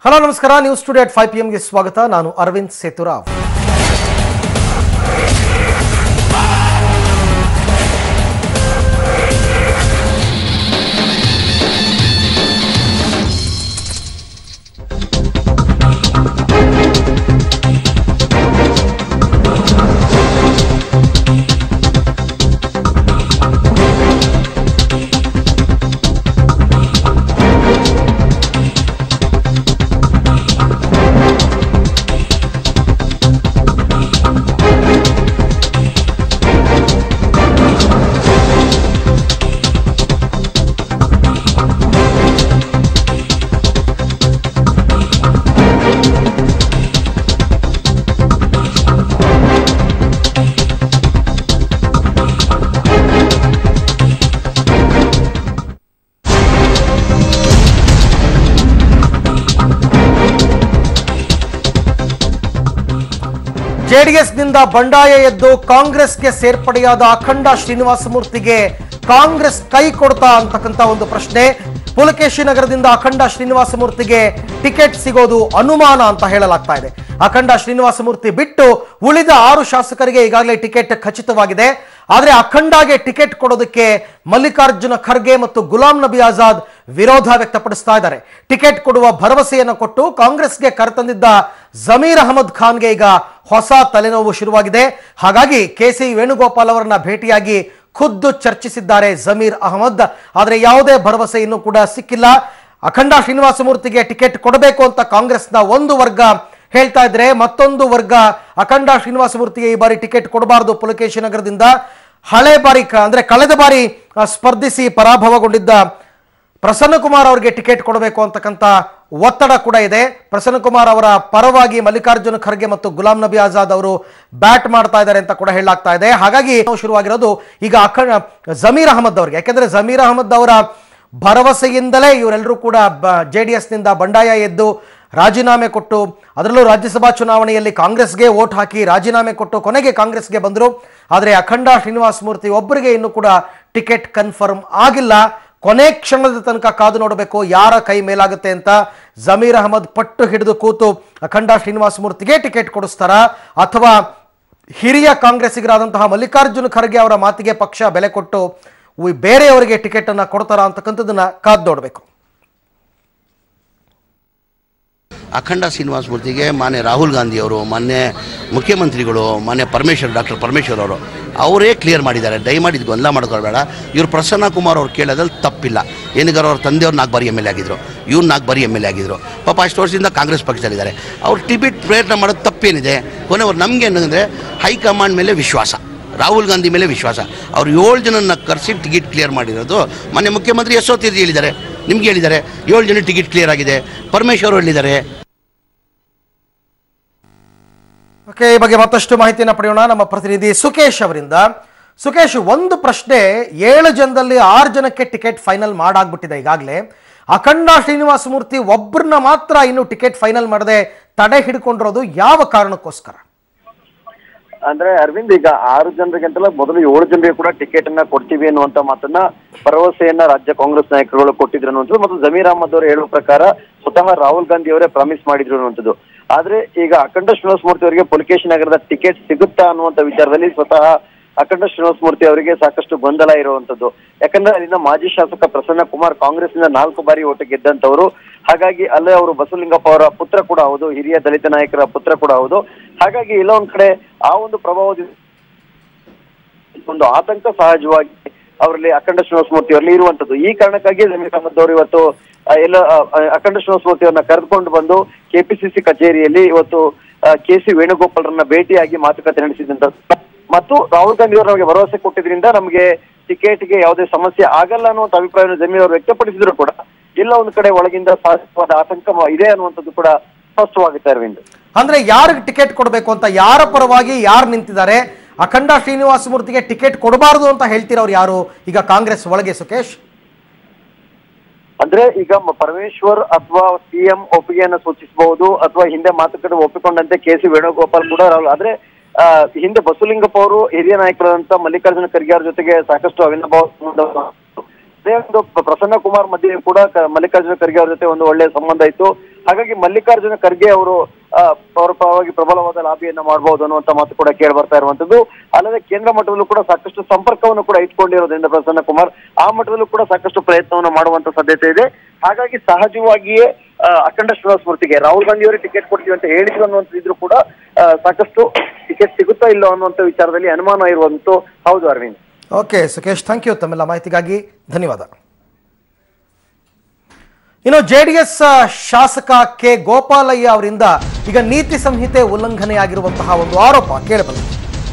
hello ನಮಸ್ಕಾರ news studio at five P ಎಂಗೆ ಸ್ವಾಗತ ನಾನು ಅರವಿಂದ್ ಸೇತುರಾವ್ ಜೆಡಿಎಸ್ನಿಂದ ಬಂಡಾಯ ಎದ್ದು ಕಾಂಗ್ರೆಸ್ಗೆ ಸೇರ್ಪಡೆಯಾದ ಅಖಂಡ ಶ್ರೀನಿವಾಸ ಮೂರ್ತಿಗೆ ಕಾಂಗ್ರೆಸ್ ಕೈ ಕೊಡ್ತಾ ಅಂತಕ್ಕಂಥ ಒಂದು ಪ್ರಶ್ನೆ ಪುಲಕೇಶಿ ನಗರದಿಂದ ಅಖಂಡ ಶ್ರೀನಿವಾಸ ಮೂರ್ತಿಗೆ ಟಿಕೆಟ್ ಸಿಗೋದು ಅನುಮಾನ ಅಂತ ಹೇಳಲಾಗ್ತಾ ಇದೆ ಅಖಂಡ ಶ್ರೀನಿವಾಸ ಮೂರ್ತಿ ಬಿಟ್ಟು ಉಳಿದ ಆರು ಶಾಸಕರಿಗೆ ಈಗಾಗಲೇ ಟಿಕೆಟ್ ಖಚಿತವಾಗಿದೆ ಆದರೆ ಅಖಂಡಗೆ ಟಿಕೆಟ್ ಕೊಡೋದಕ್ಕೆ ಮಲ್ಲಿಕಾರ್ಜುನ ಖರ್ಗೆ ಮತ್ತು ಗುಲಾಂ ನಬಿ ಆಜಾದ್ ವಿರೋಧ ವ್ಯಕ್ತಪಡಿಸ್ತಾ ಇದ್ದಾರೆ ಟಿಕೆಟ್ ಕೊಡುವ ಭರವಸೆಯನ್ನು ಕೊಟ್ಟು ಕಾಂಗ್ರೆಸ್ಗೆ ಕರೆತಂದಿದ್ದ ಜಮೀರ್ ಅಹಮದ್ ಖಾನ್ಗೆ ಈಗ ಹೊಸ ತಲೆನೋವು ಶುರುವಾಗಿದೆ ಹಾಗಾಗಿ ಕೆ ಸಿ ವೇಣುಗೋಪಾಲ್ ಅವರನ್ನ ಭೇಟಿಯಾಗಿ ಖುದ್ದು ಚರ್ಚಿಸಿದ್ದಾರೆ ಜಮೀರ್ ಅಹಮದ್ ಆದರೆ ಯಾವುದೇ ಭರವಸೆ ಇನ್ನೂ ಕೂಡ ಸಿಕ್ಕಿಲ್ಲ ಅಖಂಡ ಶ್ರೀನಿವಾಸ ಮೂರ್ತಿಗೆ ಟಿಕೆಟ್ ಕೊಡಬೇಕು ಅಂತ ಕಾಂಗ್ರೆಸ್ನ ಒಂದು ವರ್ಗ ಹೇಳ್ತಾ ಇದ್ರೆ ಮತ್ತೊಂದು ವರ್ಗ ಅಖಂಡ ಶ್ರೀನಿವಾಸ ಮೂರ್ತಿಗೆ ಈ ಬಾರಿ ಟಿಕೆಟ್ ಕೊಡಬಾರದು ಪುಲಕೇಶಿ ನಗರದಿಂದ ಹಳೆ ಬಾರಿ ಕ- ಅಂದ್ರೆ ಕಳೆದ ಬಾರಿ ಆ, ಸ್ಪರ್ಧಿಸಿ ಪರಾಭವಗೊಂಡಿದ್ದ ಪ್ರಸನ್ನ ಕುಮಾರ್ ಅವರಿಗೆ ಟಿಕೆಟ್ ಕೊಡಬೇಕು ಅಂತಕ್ಕಂಥ ಒತ್ತಡ ಕೂಡ ಇದೆ ಪ್ರಸನ್ನ ಕುಮಾರ್ ಅವರ ಪರವಾಗಿ ಮಲ್ಲಿಕಾರ್ಜುನ ಖರ್ಗೆ ಮತ್ತು ಗುಲಾಂ ನಬಿ ಆಜಾದ್ ಅವರು ಬ್ಯಾಟ್ ಮಾಡ್ತಾ ಇದ್ದಾರೆ ಅಂತ ಕೂಡ ಹೇಳಲಾಗ್ತಾ ಇದೆ ಹಾಗಾಗಿ ಶುರುವಾಗಿರೋದು ಈಗ ಅಖಂಡ ಜಮೀರ್ ಅಹಮದ್ ಅವರಿಗೆ ಯಾಕೆಂದ್ರೆ ಜಮೀರ್ ಅಹಮದ್ ಅವರ ಭರವಸೆಯಿಂದಲೇ ಇವರೆಲ್ಲರೂ ಕೂಡ ಜೆ ಡಿ ಎಸ್ನಿಂದ ಬಂಡಾಯ ಎದ್ದು ರಾಜೀನಾಮೆ ಕೊಟ್ಟು ಅದರಲ್ಲೂ ರಾಜ್ಯಸಭಾ ಚುನಾವಣೆಯಲ್ಲಿ ಕಾಂಗ್ರೆಸ್ಗೆ ವೋಟ್ ಹಾಕಿ ರಾಜೀನಾಮೆ ಕೊಟ್ಟು ಕೊನೆಗೆ ಕಾಂಗ್ರೆಸ್ಗೆ ಬಂದರು ಆದರೆ ಅಖಂಡ ಶ್ರೀನಿವಾಸ ಮೂರ್ತಿ ಒಬ್ಬರಿಗೆ ಇನ್ನೂ ಕೂಡ ಟಿಕೆಟ್ ಕನ್ಫರ್ಮ್ ಆಗಿಲ್ಲ ಕೊನೆ ಕ್ಷಣದ ತನಕ ಕಾದು ನೋಡಬೇಕು ಯಾರ ಕೈ ಮೇಲಾಗುತ್ತೆ ಅಂತ ಜಮೀರ್ ಅಹಮದ್ ಪಟ್ಟು ಹಿಡಿದು ಕೂತು ಅಖಂಡ ಶ್ರೀನಿವಾಸ ಮೂರ್ತಿಗೆ ಟಿಕೆಟ್ ಕೊಡಿಸ್ತಾರಾ ಅಥವಾ ಹಿರಿಯ ಕಾಂಗ್ರೆಸ್ಸಿಗರಾದಂತಹ ಮಲ್ಲಿಕಾರ್ಜುನ ಖರ್ಗೆ ಅವರ ಮಾತಿಗೆ ಪಕ್ಷ ಬೆಲೆ ಕೊಟ್ಟು ಉಯ್- ಬೇರೆಯವರಿಗೆ ಟಿಕೆಟ್ ಅನ್ನ ಕೊಡ್ತಾರಾ ಅಂತಕ್ಕಂಥದ್ದನ್ನ ಕಾದು ನೋಡಬೇಕು ಅಖಂಡ ಶ್ರೀನಿವಾಸ ಮೂರ್ತಿಗೆ ಮಾನ್ಯ ರಾಹುಲ್ ಗಾಂಧಿ ಅವರು ಮಾನ್ಯ ಮುಖ್ಯಮಂತ್ರಿಗಳು ಮಾನ್ಯ ಪರಮೇಶ್ವರ್ ಡಾಕ್ಟರ್ ಪರಮೇಶ್ವರ್ ಅವರು ಅವರೇ ಕ್ಲಿಯರ್ ಮಾಡಿದ್ದಾರೆ ದಯಮಾಡಿ ಇದು ಗೊಂದಲ ಮಾಡ್ಕೊಳ್ಬೇಡ ಇವ್ರು ಪ್ರಸನ್ನ ಕುಮಾರ್ ಅವ್ರು ಕೇಳೋದ್ರಲ್ಲಿ ತಪ್ಪಿಲ್ಲ ಏನಿಗಾರ ಅವ್ರ ತಂದೆಯವ್ರು ನಾಲ್ಕು ಬಾರಿ ಎಮ್ ಎಲ್ ಎ ಆಗಿದ್ರು ಇವ್ರು ನಾಲ್ಕು ಬಾರಿ ಎಮ್ ಎಲ್ ಎ ಆಗಿದ್ರು ಪಾಪ ಅಷ್ಟು ವರ್ಷದಿಂದ ಕಾಂಗ್ರೆಸ್ ಪಕ್ಷದಲ್ಲಿದ್ದಾರೆ ಅವ್ರು ಟಿಕೆಟ್ ಪ್ರಯತ್ನ ಮಾಡೋದು ತಪ್ಪೇನಿದೆ ಕೊನೆಯವ್ರು ನಮಗೆ ಏನಂದರೆ ಹೈಕಮಾಂಡ್ ಮೇಲೆ ವಿಶ್ವಾಸ ರಾಹುಲ್ ಗಾಂಧಿ ಮೇಲೆ ವಿಶ್ವಾಸ ಅವ್ರು ಏಳು ಜನನ ಕರೆಸಿ ಟಿಕೆಟ್ ಕ್ಲಿಯರ್ ಮಾಡಿರೋದು ಮೊನ್ನೆ ಮುಖ್ಯಮಂತ್ರಿ ಯಶೋತೀರ್ಜಿ ಹೇಳಿದ್ದಾರೆ ನಿಮ್ಗೆ ಹೇಳಿದ್ದಾರೆ ಏಳು ಜನ ಟಿಕೆಟ್ ಕ್ಲಿಯರ್ ಆಗಿದೆ ಪರಮೇಶ್ವರ್ ಹೇಳಿದ್ದಾರೆ ಓಕೆ ಈ ಬಗ್ಗೆ ಮತ್ತಷ್ಟು ಮಾಹಿತಿಯನ್ನು ಪಡೆಯೋಣ ನಮ್ಮ ಪ್ರತಿನಿಧಿ ಸುಕೇಶ್ ಅವರಿಂದ ಸುಕೇಶ್ ಒಂದು ಪ್ರಶ್ನೆ ಏಳು ಜನದಲ್ಲಿ ಆರು ಜನಕ್ಕೆ ಟಿಕೆಟ್ ಫೈನಲ್ ಮಾಡಾಗ್ಬಿಟ್ಟಿದೆ ಈಗಾಗಲೇ ಅಖಂಡ ಶ್ರೀನಿವಾಸ ಮೂರ್ತಿ ಒಬ್ಬರನ್ನ ಮಾತ್ರ ಇನ್ನು ಟಿಕೆಟ್ ಫೈನಲ್ ಮಾಡದೆ ತಡೆ ಹಿಡ್ಕೊಂಡಿರೋದು ಯಾವ ಕಾರಣಕ್ಕೋಸ್ಕರ ಅಂದ್ರೆ ಅರವಿಂದ್ ಈಗ ಆರು ಜನರಿಗಿಂತಲೂ ಮೊದಲು ಏಳು ಜನರಿಗೆ ಕೂಡ ಟಿಕೆಟ್ ಅನ್ನ ಕೊಡ್ತೀವಿ ಅನ್ನುವಂತ ಮಾತನ್ನ ಭರವಸೆಯನ್ನ ರಾಜ್ಯ ಕಾಂಗ್ರೆಸ್ ನಾಯಕರುಗಳು ಕೊಟ್ಟಿದ್ರು ಅನ್ನುವಂಥದ್ದು ಮತ್ತು ಜಮೀರ್ ಅಹಮದ್ ಅವರು ಹೇಳುವ ಪ್ರಕಾರ ಸ್ವತಃ ರಾಹುಲ್ ಗಾಂಧಿ ಅವರೇ ಪ್ರಾಮಿಸ್ ಮಾಡಿದ್ರು ಅನ್ನುವಂಥದ್ದು ಆದ್ರೆ ಈಗ ಅಖಂಡ ಶ್ರೀನಿವಾಸ ಮೂರ್ತಿ ಅವರಿಗೆ ಪುಲಕೇಶಿ ನಗರದ ಟಿಕೆಟ್ ಸಿಗುತ್ತಾ ಅನ್ನುವಂತ ವಿಚಾರದಲ್ಲಿ ಸ್ವತಃ ಅಖಂಡ ಶ್ರೀನಿವಾಸ ಮೂರ್ತಿ ಅವರಿಗೆ ಸಾಕಷ್ಟು ಗೊಂದಲ ಇರುವಂತದ್ದು ಯಾಕಂದ್ರೆ ಅಲ್ಲಿನ ಮಾಜಿ ಶಾಸಕ ಪ್ರಸನ್ನ ಕುಮಾರ್ ಕಾಂಗ್ರೆಸ್ನಿಂದ ನಾಲ್ಕು ಬಾರಿ ಓಟು ಗೆದ್ದಂತವರು ಹಾಗಾಗಿ ಅಲ್ಲೇ ಅವರು ಬಸವಲಿಂಗಪ್ಪ ಅವರ ಪುತ್ರ ಕೂಡ ಹೌದು ಹಿರಿಯ ದಲಿತ ನಾಯಕರ ಪುತ್ರ ಕೂಡ ಹೌದು ಹಾಗಾಗಿ ಇಲ್ಲ ಒಂದ್ ಕಡೆ ಆ ಒಂದು ಪ್ರಭಾವದಿಂದ ಒಂದು ಆತಂಕ ಸಹಜವಾಗಿ ಅವರಲ್ಲಿ ಅಖಂಡ ಶ್ರೀನಿವಾಸ ಮೂರ್ತಿ ಅವರಲ್ಲಿ ಇರುವಂತದ್ದು ಈ ಕಾರಣಕ್ಕಾಗಿ ಜಮೀರ್ ಅಹಮದ್ ಅವರು ಇವತ್ತು ಆ, ಎಲ್ಲ ಆ, ಆ, ಅಖಂಡ ಶ್ರೀನಿವಾಸ ಮೂರ್ತಿ ಅವರನ್ನ ಕರೆದುಕೊಂಡು ಬಂದು ಕೆಪಿಸಿಸಿ ಕಚೇರಿಯಲ್ಲಿ ಇವತ್ತು ಕೆ ಸಿ ವೇಣುಗೋಪಾಲ್ರನ್ನ ಭೇಟಿಯಾಗಿ ಮಾತುಕತೆ ನಡೆಸಿದಂತ ಮತ್ತು ರಾಹುಲ್ ಗಾಂಧಿ ಅವರು ನಮಗೆ ಭರವಸೆ ಕೊಟ್ಟಿದ್ರಿಂದ ನಮಗೆ ಟಿಕೆಟ್ಗೆ ಯಾವುದೇ ಸಮಸ್ಯೆ ಆಗಲ್ಲ ಅನ್ನುವಂತ ಅಭಿಪ್ರಾಯವನ್ನು ಜಮೀರ್ ಅವರು ವ್ಯಕ್ತಪಡಿಸಿದ್ರು ಕೂಡ ಎಲ್ಲ ಒಂದು ಕಡೆ ಒಳಗಿಂದ ಸಹಜವಾದ ಆತಂಕ ಇದೆ ಅನ್ನುವಂಥದ್ದು ಕೂಡ ಸ್ಪಷ್ಟವಾಗುತ್ತೆ ಅರವಿಂದ್ ಅಂದ್ರೆ ಯಾರಿಗೆ ಟಿಕೆಟ್ ಕೊಡಬೇಕು ಅಂತ ಯಾರ ಪರವಾಗಿ ಯಾರು ನಿಂತಿದ್ದಾರೆ ಅಖಂಡ ಶ್ರೀನಿವಾಸ ಮೂರ್ತಿಗೆ ಟಿಕೆಟ್ ಕೊಡಬಾರದು ಅಂತ ಹೇಳ್ತಿರೋರು ಯಾರು ಈಗ ಕಾಂಗ್ರೆಸ್ ಒಳಗೆ ಸುಕೇಶ್ ಅಂದ್ರೆ ಈಗ ಮ- ಪರಮೇಶ್ವರ್ ಅಥವಾ ಸಿಎಂ ಒಪ್ಪಿಗೆಯನ್ನು ಸೂಚಿಸಬಹುದು ಅಥವಾ ಹಿಂದೆ ಮಾತುಕತೆ ಒಪ್ಪಿಕೊಂಡಂತೆ ಕೆ ಸಿ ವೇಣುಗೋಪಾಲ್ ಕೂಡ ರಾಹುಲ್ ಆದ್ರೆ ಆ, ಹಿಂದೆ ಬಸವಲಿಂಗಪ್ಪ ಅವರು ಹಿರಿಯ ನಾಯಕರಾದಂತ ಮಲ್ಲಿಕಾರ್ಜುನ ಖರ್ಗೆ ಅವರ ಜೊತೆಗೆ ಸಾಕಷ್ಟು ಅವಿನಾಭಾವ ಸಂಬಂಧ ಅದೇ ಒಂದು ಪ್ರ- ಪ್ರಸನ್ನ ಕುಮಾರ್ ಮಧ್ಯೆ ಕೂಡ ಕ- ಮಲ್ಲಿಕಾರ್ಜುನ ಖರ್ಗೆ ಅವ್ರ ಜೊತೆ ಒಂದು ಒಳ್ಳೆಯ ಸಂಬಂಧ ಇತ್ತು ಹಾಗಾಗಿ ಮಲ್ಲಿಕಾರ್ಜುನ ಖರ್ಗೆ ಅವರು ಆ, ಅವರ ಪರವಾಗಿ ಪ್ರಬಲವಾದ ಲಾಬಿಯನ್ನ ಮಾಡಬಹುದು ಅನ್ನುವಂತ ಮಾತು ಕೂಡ ಕೇಳಿ ಬರ್ತಾ ಇರುವಂತದ್ದು ಅಲ್ಲದೆ ಕೇಂದ್ರ ಮಟ್ಟದಲ್ಲೂ ಕೂಡ ಸಾಕಷ್ಟು ಸಂಪರ್ಕವನ್ನು ಕೂಡ ಇಟ್ಕೊಂಡಿರೋದ್ರಿಂದ ಪ್ರಸನ್ನ ಕುಮಾರ್ ಆ ಮಟ್ಟದಲ್ಲೂ ಕೂಡ ಸಾಕಷ್ಟು ಪ್ರಯತ್ನವನ್ನು ಮಾಡುವಂತ ಸಾಧ್ಯತೆ ಇದೆ ಹಾಗಾಗಿ ಸಹಜವಾಗಿಯೇ ಆ, ಅಖಂಡ ಶ್ರೀನಿವಾಸ ಮೂರ್ತಿಗೆ ರಾಹುಲ್ ಗಾಂಧಿ ಅವರೇ ಟಿಕೆಟ್ ಕೊಡ್ತೀವಿ ಅಂತ ಹೇಳಿದ್ರು ಅನ್ನುವಂಥದ್ದು ಕೂಡ ಆ, ಸಾಕಷ್ಟು ಟಿಕೆಟ್ ಸಿಗುತ್ತಾ ಇಲ್ಲೋ ಅನ್ನುವಂಥ ವಿಚಾರದಲ್ಲಿ ಅನುಮಾನ ಇರುವಂತೂ ಹೌದು Aravind okay Sukhesh thank you ತಮ್ಮೆಲ್ಲ ಮಾಹಿತಿಗಾಗಿ ಧನ್ಯವಾದ ಇನ್ನು ಜೆ ಡಿ ಎಸ್ ಶಾಸಕ ಕೆ ಗೋಪಾಲಯ್ಯ ಅವರಿಂದ ಈಗ ನೀತಿ ಸಂಹಿತೆ ಉಲ್ಲಂಘನೆಯಾಗಿರುವಂತಹ ಒಂದು ಆರೋಪ ಕೇಳಿಬಂದಿದೆ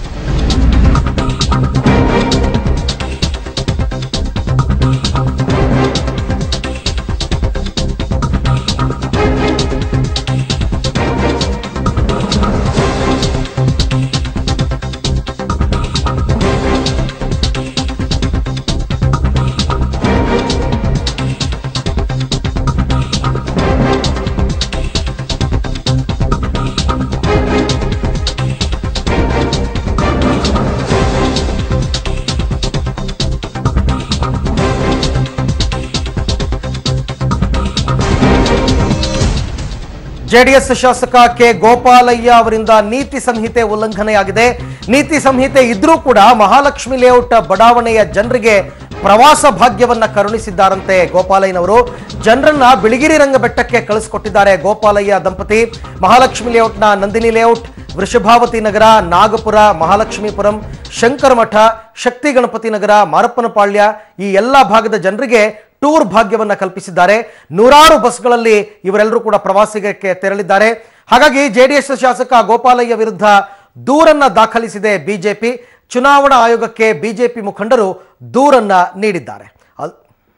ಜೆಡಿಎಸ್ ಶಾಸಕ ಕೆ ಗೋಪಾಲಯ್ಯ ಅವರಿಂದ ನೀತಿ ಸಂಹಿತೆ ಉಲ್ಲಂಘನೆಯಾಗಿದೆ ನೀತಿ ಸಂಹಿತೆ ಇದ್ರೂ ಕೂಡ ಮಹಾಲಕ್ಷ್ಮಿ ಲೇಔಟ್ ಬಡಾವಣೆಯ ಜನರಿಗೆ ಪ್ರವಾಸ ಭಾಗ್ಯವನ್ನ ಕರುಣಿಸಿದ್ದಾರಂತೆ ಗೋಪಾಲಯ್ಯನವರು ಜನರನ್ನ ಬಿಳಿಗಿರಿ ರಂಗ ಬೆಟ್ಟಕ್ಕೆ ಕಳಿಸ್ಕೊಟ್ಟಿದ್ದಾರೆ ಗೋಪಾಲಯ್ಯ ದಂಪತಿ ಮಹಾಲಕ್ಷ್ಮಿ ಲೇಔಟ್ನ ನಂದಿನಿ ಲೇಔಟ್ ವೃಷಭಾವತಿ ನಗರ ನಾಗಪುರ ಮಹಾಲಕ್ಷ್ಮೀಪುರಂ ಶಂಕರಮಠ ಶಕ್ತಿ ಗಣಪತಿ ನಗರ ಮಾರಪ್ಪನಪಾಳ್ಯ ಈ ಎಲ್ಲ ಭಾಗದ ಜನರಿಗೆ ಟೂರ್ ಭಾಗ್ಯವನ್ನ ಕಲ್ಪಿಸಿದ್ದಾರೆ ನೂರಾರು ಬಸ್ಗಳಲ್ಲಿ ಇವರೆಲ್ಲರೂ ಕೂಡ ಪ್ರವಾಸಿಗಕ್ಕೆ ತೆರಳಿದ್ದಾರೆ ಹಾಗಾಗಿ ಜೆಡಿಎಸ್ ಶಾಸಕ ಗೋಪಾಲಯ್ಯ ವಿರುದ್ಧ ದೂರನ್ನ ದಾಖಲಿಸಿದೆ ಬಿಜೆಪಿ ಚುನಾವಣಾ ಆಯೋಗಕ್ಕೆ ಬಿಜೆಪಿ ಮುಖಂಡರು ದೂರನ್ನ ನೀಡಿದ್ದಾರೆ ಅಲ್-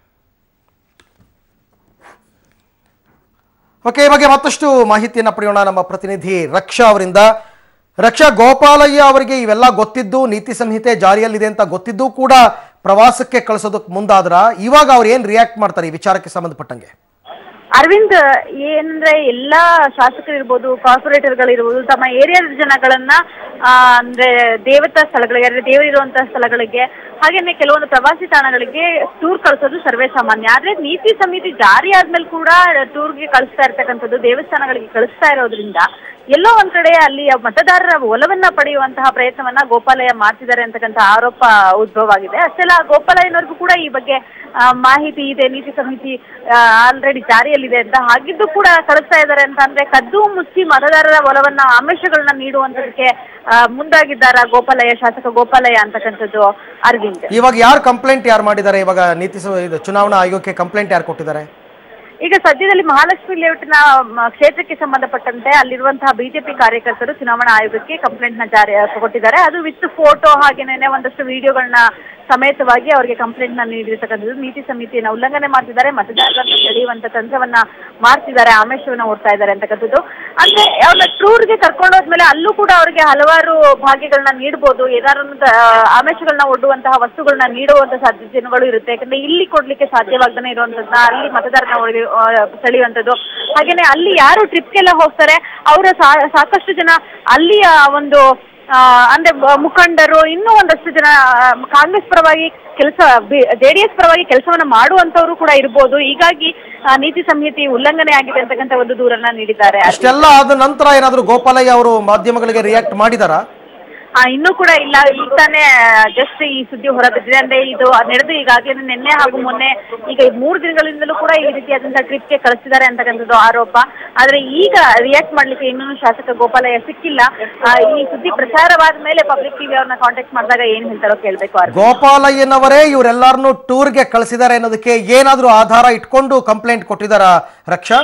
ಓಕೆ ಈ ಬಗ್ಗೆ ಮತ್ತಷ್ಟು ಮಾಹಿತಿಯನ್ನ ಪಡೆಯೋಣ ನಮ್ಮ ಪ್ರತಿನಿಧಿ ರಕ್ಷಾ ಅವರಿಂದ ರಕ್ಷಾ ಗೋಪಾಲಯ್ಯ ಅವರಿಗೆ ಇವೆಲ್ಲ ಗೊತ್ತಿದ್ದು ನೀತಿ ಸಂಹಿತೆ ಜಾರಿಯಲ್ಲಿದೆ ಅಂತ ಗೊತ್ತಿದ್ದು ಕೂಡ ಪ್ರವಾಸಕ್ಕೆ ಕಳಿಸೋದಕ್ಕೆ ಮುಂದಾದ್ರ ಇವಾಗ ಅವ್ರು ಏನ್ ರಿಯಾಕ್ಟ್ ಮಾಡ್ತಾರೆ ಈ ವಿಚಾರಕ್ಕೆ ಸಂಬಂಧಪಟ್ಟಂಗೆ ಅರವಿಂದ್ ಏನಂದ್ರೆ ಎಲ್ಲಾ ಶಾಸಕರು ಇರ್ಬೋದು ಕಾರ್ಪೊರೇಟರ್ಗಳು ಇರ್ಬೋದು ತಮ್ಮ ಏರಿಯಾದ ಜನಗಳನ್ನ ಆ, ಅಂದ್ರೆ ದೇವತಾ ಸ್ಥಳಗಳಿಗೆ ಅಂದ್ರೆ ದೇವರಿರುವಂತಹ ಸ್ಥಳಗಳಿಗೆ ಹಾಗೇನೆ ಕೆಲವೊಂದು ಪ್ರವಾಸಿ ತಾಣಗಳಿಗೆ ಟೂರ್ ಕಳಿಸೋದು ಸರ್ವೇ ಸಾಮಾನ್ಯ ಆದ್ರೆ ನೀತಿ ಸಮಿತಿ ಜಾರಿ ಆದ್ಮೇಲೆ ಕೂಡ ಟೂರ್ಗೆ ಕಳಿಸ್ತಾ ಇರ್ತಕ್ಕಂಥದ್ದು ದೇವಸ್ಥಾನಗಳಿಗೆ ಕಳಿಸ್ತಾ ಇರೋದ್ರಿಂದ ಎಲ್ಲೋ ಒಂದ್ ಕಡೆ ಅಲ್ಲಿ ಮತದಾರರ ಒಲವನ್ನ ಪಡೆಯುವಂತಹ ಪ್ರಯತ್ನವನ್ನ ಗೋಪಾಲಯ್ಯ ಮಾಡ್ತಿದ್ದಾರೆ ಅಂತಕ್ಕಂಥ ಆರೋಪ ಉದ್ಭವ ಆಗಿದೆ ಅಷ್ಟೆಲ್ಲ ಗೋಪಾಲಯ್ಯನವ್ರಿಗೂ ಕೂಡ ಈ ಬಗ್ಗೆ ಆ, ಮಾಹಿತಿ ಇದೆ ನೀತಿ ಸಮಿತಿ ಆಲ್ರೆಡಿ ಜಾರಿಯಲ್ಲಿದೆ ಅಂತ ಹಾಗಿದ್ದು ಕೂಡ ಕಳಿಸ್ತಾ ಇದ್ದಾರೆ ಅಂತ ಅಂದ್ರೆ ಕದ್ದು ಮುಚ್ಚಿ ಮತದಾರರ ಒಲವನ್ನ ಆಮಿಷಗಳನ್ನ ನೀಡುವಂತದಕ್ಕೆ ಆ, ಮುಂದಾಗಿದ್ದಾರ ಗೋಪಾಲಯ್ಯ ಶಾಸಕ ಗೋಪಾಲಯ್ಯ ಅಂತಕ್ಕಂಥದ್ದು ಅರವಿಂದ್ ಇವಾಗ ಯಾರು ಕಂಪ್ಲೇಂಟ್ ಯಾರು ಮಾಡಿದ್ದಾರೆ ಇವಾಗ ನೀತಿ ಸ- ಇದು ಚುನಾವಣಾ ಆಯೋಗಕ್ಕೆ ಕಂಪ್ಲೇಂಟ್ ಯಾರು ಕೊಟ್ಟಿದ್ದಾರೆ ಈಗ ಸದ್ಯದಲ್ಲಿ ಮಹಾಲಕ್ಷ್ಮಿ ಲೇಔಟ್ನ ಮ, ಕ್ಷೇತ್ರಕ್ಕೆ ಸಂಬಂಧಪಟ್ಟಂತೆ ಅಲ್ಲಿರುವಂತಹ ಬಿಜೆಪಿ ಕಾರ್ಯಕರ್ತರು ಚುನಾವಣಾ ಆಯೋಗಕ್ಕೆ ಕಂಪ್ಲೇಂಟ್ ನ ಜಾರಿ ಕೊಟ್ಟಿದ್ದಾರೆ ಅದು ವಿತ್ ಫೋಟೋ ಹಾಗೇನೆ ಒಂದಷ್ಟು ವಿಡಿಯೋಗಳನ್ನ ಸಮೇತವಾಗಿ ಅವರಿಗೆ ಕಂಪ್ಲೇಂಟ್ ನ ನೀಡಿರ್ತಕ್ಕಂಥದ್ದು ನೀತಿ ಸಮಿತಿಯನ್ನ ಉಲ್ಲಂಘನೆ ಮಾಡ್ತಿದ್ದಾರೆ ಮತದಾರರನ್ನು ಸೆಳೆಯುವಂತ ತಂತ್ರವನ್ನ ಮಾಡ್ತಿದ್ದಾರೆ ಆಮಿಷವನ್ನ ಓಡ್ತಾ ಇದ್ದಾರೆ ಅಂತಕ್ಕಂಥದ್ದು ಅಂದ್ರೆ ಅವ್ರನ್ನ ಟೂರ್ಗೆ ಕರ್ಕೊಂಡು ಹೋದ್ಮೇಲೆ ಅಲ್ಲೂ ಕೂಡ ಅವರಿಗೆ ಹಲವಾರು ಭಾಗ್ಯಗಳನ್ನ ನೀಡಬಹುದು ಏನಾದ್ರು ಒಂದು, ಆ, ಆಮಿಷಗಳನ್ನ ಒಡ್ಡುವಂತಹ ವಸ್ತುಗಳನ್ನ ನೀಡುವಂತ ಸಾಧ್ಯತೆಗಳು ಇರುತ್ತೆ ಯಾಕಂದ್ರೆ ಇಲ್ಲಿ ಕೊಡ್ಲಿಕ್ಕೆ ಸಾಧ್ಯವಾಗದೇ ಇರುವಂತದ್ನ ಅಲ್ಲಿ ಮತದಾರನ ಒಳಗೆ ಆ, ಸೆಳೆಯುವಂಥದ್ದು ಹಾಗೇನೆ ಅಲ್ಲಿ ಯಾರು ಟ್ರಿಪ್ಗೆಲ್ಲ ಹೋಗ್ತಾರೆ ಅವರ ಸಾಕಷ್ಟು ಜನ ಅಲ್ಲಿಯ ಒಂದು ಆ, ಅಂದ್ರೆ ಬ- ಮುಖಂಡರು ಇನ್ನೂ ಒಂದಷ್ಟು ಜನ ಆ, ಕಾಂಗ್ರೆಸ್ ಪರವಾಗಿ ಕೆಲಸ ಜೆಡಿಎಸ್ ಪರವಾಗಿ ಕೆಲಸವನ್ನ ಮಾಡುವಂತವರು ಕೂಡ ಇರ್ಬೋದು ಹೀಗಾಗಿ ಆ, ನೀತಿ ಸಂಹಿತೆ ಉಲ್ಲಂಘನೆ ಆಗಿದೆ ಅಂತಕ್ಕಂಥ ಒಂದು ದೂರನ್ನ ನೀಡಿದ್ದಾರೆ ಅಷ್ಟೆಲ್ಲ ಆದ ನಂತರ ಏನಾದರೂ ಗೋಪಾಲಯ್ಯ ಅವರು ಮಾಧ್ಯಮಗಳಿಗೆ ರಿಯಾಕ್ಟ್ ಮಾಡಿದಾರಾ ಆ, ಇನ್ನೂ ಕೂಡ ಇಲ್ಲ ಈಗ ತಾನೇ ಜಸ್ಟ್ ಈ ಸುದ್ದಿ ಹೊರಬಿದ್ದಿದೆ ಅಂದ್ರೆ ಇದು ನಡೆದು ಈಗಾಗಲೇ ನಿನ್ನೆ ಹಾಗೂ ಮೊನ್ನೆ ಈಗ ಈ ಮೂರು ದಿನಗಳಿಂದಲೂ ಕೂಡ ಈ ರೀತಿಯಾದಂತಹ ಟ್ರಿಪ್ಗೆ ಕಳಿಸಿದ್ದಾರೆ ಅಂತಕ್ಕಂಥದ್ದು ಆರೋಪ ಆದ್ರೆ ಈಗ ರಿಯಾಕ್ಟ್ ಮಾಡ್ಲಿಕ್ಕೆ ಇನ್ನೂ ಶಾಸಕ ಗೋಪಾಲಯ್ಯ ಸಿಕ್ಕಿಲ್ಲ ಆ, ಈ ಸುದ್ದಿ ಪ್ರಚಾರವಾದ ಮೇಲೆ ಪಬ್ಲಿಕ್ ಟಿವಿ ಅವ್ರನ್ನ ಕಾಂಟ್ಯಾಕ್ಟ್ ಮಾಡಿದಾಗ ಏನ್ ಹೇಳ್ತಾರೋ ಕೇಳ್ಬೇಕು ಅವ್ರು ಗೋಪಾಲಯ್ಯನವರೇ ಇವರೆಲ್ಲರನ್ನೂ ಟೂರ್ಗೆ ಕಳಿಸಿದ್ದಾರೆ ಅನ್ನೋದಕ್ಕೆ ಏನಾದರೂ ಆಧಾರ ಇಟ್ಕೊಂಡು ಕಂಪ್ಲೇಂಟ್ ಕೊಟ್ಟಿದ್ದಾರಾ ರಕ್ಷಾ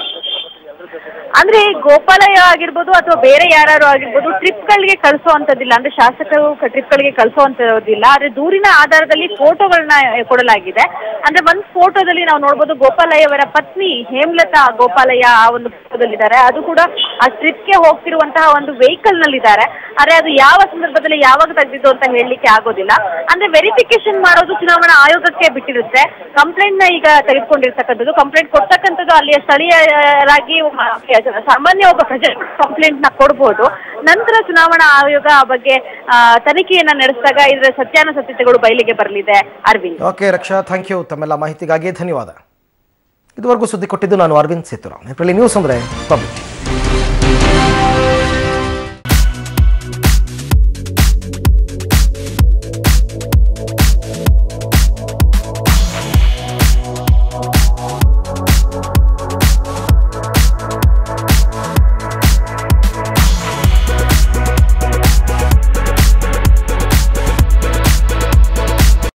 ಅಂದ್ರೆ ಗೋಪಾಲಯ್ಯ ಆಗಿರ್ಬೋದು ಅಥವಾ ಬೇರೆ ಯಾರು ಆಗಿರ್ಬೋದು ಟ್ರಿಪ್ ಗಳಿಗೆ ಕಳಿಸುವಂತದ್ದಿಲ್ಲ ಅಂದ್ರೆ ಶಾಸಕರು ಟ್ರಿಪ್ ಗಳಿಗೆ ಕಳಿಸುವಂತದಿಲ್ಲ ಆದ್ರೆ ದೂರಿನ ಆಧಾರದಲ್ಲಿ ಫೋಟೋಗಳನ್ನ ಕೊಡಲಾಗಿದೆ ಅಂದ್ರೆ ಒಂದ್ ಫೋಟೋದಲ್ಲಿ ನಾವು ನೋಡ್ಬೋದು ಗೋಪಾಲಯ್ಯ ಅವರ ಪತ್ನಿ ಹೇಮಲತಾ ಗೋಪಾಲಯ್ಯ ಆ ಒಂದು ಫೋಟೋದಲ್ಲಿದ್ದಾರೆ ಅದು ಕೂಡ ಆ ಟ್ರಿಪ್ ಗೆ ಹೋಗ್ತಿರುವಂತಹ ಒಂದು ವೆಹಿಕಲ್ ನಲ್ಲಿದ್ದಾರೆ ಆದ್ರೆ ಅದು ಯಾವ ಸಂದರ್ಭದಲ್ಲಿ ಯಾವಾಗ ತೆಗೆದಿದ್ದು ಅಂತ ಹೇಳಲಿಕ್ಕೆ ಆಗೋದಿಲ್ಲ ಅಂದ್ರೆ ವೆರಿಫಿಕೇಶನ್ ಮಾಡೋದು ಚುನಾವಣಾ ಆಯೋಗಕ್ಕೆ ಬಿಟ್ಟಿರುತ್ತೆ ಕಂಪ್ಲೇಂಟ್ ನ ಈಗ ತೆಗೆದುಕೊಂಡಿರ್ತಕ್ಕಂಥದ್ದು ಕಂಪ್ಲೇಂಟ್ ಕೊಡ್ತಕ್ಕಂಥದ್ದು ಅಲ್ಲಿಯ ಸ್ಥಳೀಯರಾಗಿ ಮ- ಸಾಮಾನ್ಯ ಒಬ್ಬ ಪ್ರಜೆ ಕಂಪ್ಲೇಂಟ್ ನ ಕೊಡ್ಬೋದು ನಂತರ ಚುನಾವಣಾ ಆಯೋಗ ಆ ಬಗ್ಗೆ ಆ, ತನಿಖೆಯನ್ನ ನಡೆಸಿದಾಗ ಇದರ ಸತ್ಯಾನಾಸತ್ಯತೆಗಳು ಬಯಲಿಗೆ ಬರಲಿದೆ Aravind okay Raksha thank you ತಮ್ಮೆಲ್ಲ ಮಾಹಿತಿಗಾಗಿ ಧನ್ಯವಾದ ಇದುವರೆಗೂ ಸುದ್ದಿ ಕೊಟ್ಟಿದ್ದು ನಾನು ಅರವಿಂದ್ ಸೇತುರಾಮ್ ಏಪ್ರಿಲ್ ನ್ಯೂಸ್ ಅಂದರೆ ಪಬ್ಲಿಕ್